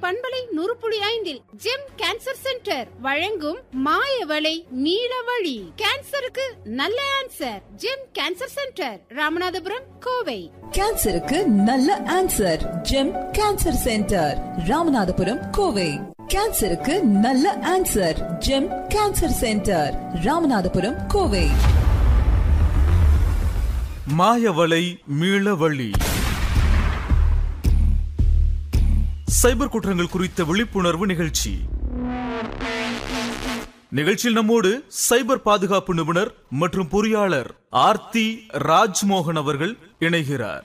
பண்பலை நூறுப்புள்ளி ஐந்தில் GeM cancer centre வழங்கும் மாயவளை நீலவழி கேன்சருக்கு நல்ல answer Gem cancer centre Ramanathapuram Kovai கேன்சருக்கு நல்ல answer Gem cancer centre Ramanathapuram Kovai கேன்சருக்கு நல்ல answer Gem cancer centre Ramanathapuram Kovai மாயவலை மீளவழி சைபர் குற்றங்கள் குறித்த விழிப்புணர்வு நிகழ்ச்சி நிகழ்ச்சியில் நம்மோடு சைபர் பாதுகாப்பு நிபுணர் மற்றும் பொறியாளர் ஆர்த்தி ராஜ்மோகன் அவர்கள் இணைகிறார்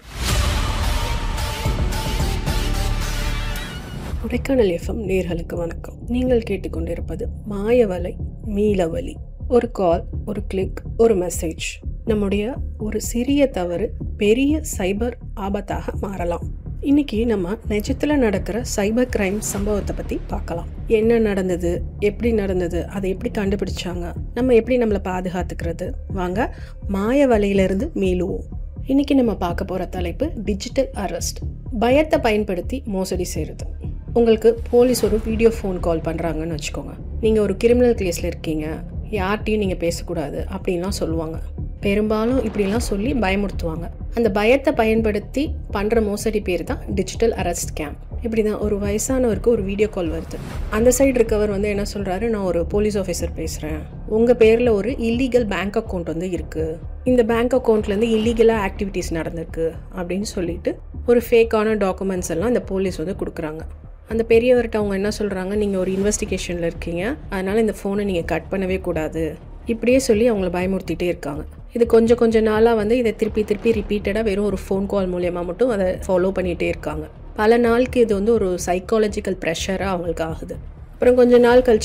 கொடைக்கானல் எஃப்எம் நேர்களுக்கு வணக்கம் நீங்கள் கேட்டுக்கொண்டிருப்பது மாயவலை மீளவலி ஒரு கால் ஒரு கிளிக் ஒரு மெசேஜ் நம்முடைய ஒரு சிறிய தவறு பெரிய சைபர் ஆபத்தாக மாறலாம் இன்னைக்கு நம்ம நிஜத்தில் நடக்கிற சைபர் கிரைம் சம்பவத்தை பற்றி பார்க்கலாம் என்ன நடந்தது எப்படி நடந்தது அதை எப்படி கண்டுபிடிச்சாங்க நம்ம எப்படி நம்மளை பாதுகாத்துக்கிறது வாங்க மாய வலையிலிருந்து மீளுவோம் இன்னைக்கு நம்ம பார்க்க போகிற தலைப்பு டிஜிட்டல் அரெஸ்ட் பயத்தை பயன்படுத்தி மோசடி செய்கிறது உங்களுக்கு போலீஸ் ஒரு வீடியோ ஃபோன் கால் பண்ணுறாங்கன்னு வச்சுக்கோங்க நீங்கள் ஒரு கிரிமினல் கேஸில் இருக்கீங்க யார்கிட்டையும் நீங்கள் பேசக்கூடாது அப்படின்லாம் சொல்லுவாங்க பெரும்பாலும் இப்படிலாம் சொல்லி பயமுறுத்துவாங்க அந்த பயத்தை பயன்படுத்தி பண்ணுற மோசடி பேர் தான் டிஜிட்டல் அரெஸ்ட் கேம் இப்படி தான் ஒரு வயசானவருக்கு ஒரு வீடியோ கால் வருது அந்த சைடு இருக்கவர் வந்து என்ன சொல்கிறாரு நான் ஒரு போலீஸ் ஆஃபீஸர் பேசுகிறேன் உங்கள் பேரில் ஒரு இல்லீகல் பேங்க் அக்கௌண்ட் வந்து இருக்குது இந்த பேங்க் அக்கௌண்ட்லேருந்து இல்லீகலாக ஆக்டிவிட்டீஸ் நடந்திருக்கு அப்படின்னு சொல்லிட்டு ஒரு ஃபேக்கான டாக்குமெண்ட்ஸ் எல்லாம் இந்த போலீஸ் வந்து கொடுக்குறாங்க அந்த பெரியவர்கிட்ட அவங்க என்ன சொல்கிறாங்க நீங்கள் ஒரு இன்வெஸ்டிகேஷனில் இருக்கீங்க அதனால் இந்த ஃபோனை நீங்கள் கட் பண்ணவே கூடாது இப்படியே சொல்லி அவங்கள பயமுறுத்திட்டே இருக்காங்க இது கொஞ்சம் கொஞ்ச நாளாக வந்து இதை திருப்பி திருப்பி ரிப்பீட்டடாக வெறும் ஒரு ஃபோன் கால் மூலயமா மட்டும் அதை ஃபாலோ பண்ணிகிட்டே இருக்காங்க பல நாளுக்கு இது வந்து ஒரு சைக்காலஜிக்கல் ப்ரெஷராக அவங்களுக்கு ஆகுது அப்புறம் கொஞ்ச நாள் கழிச்சு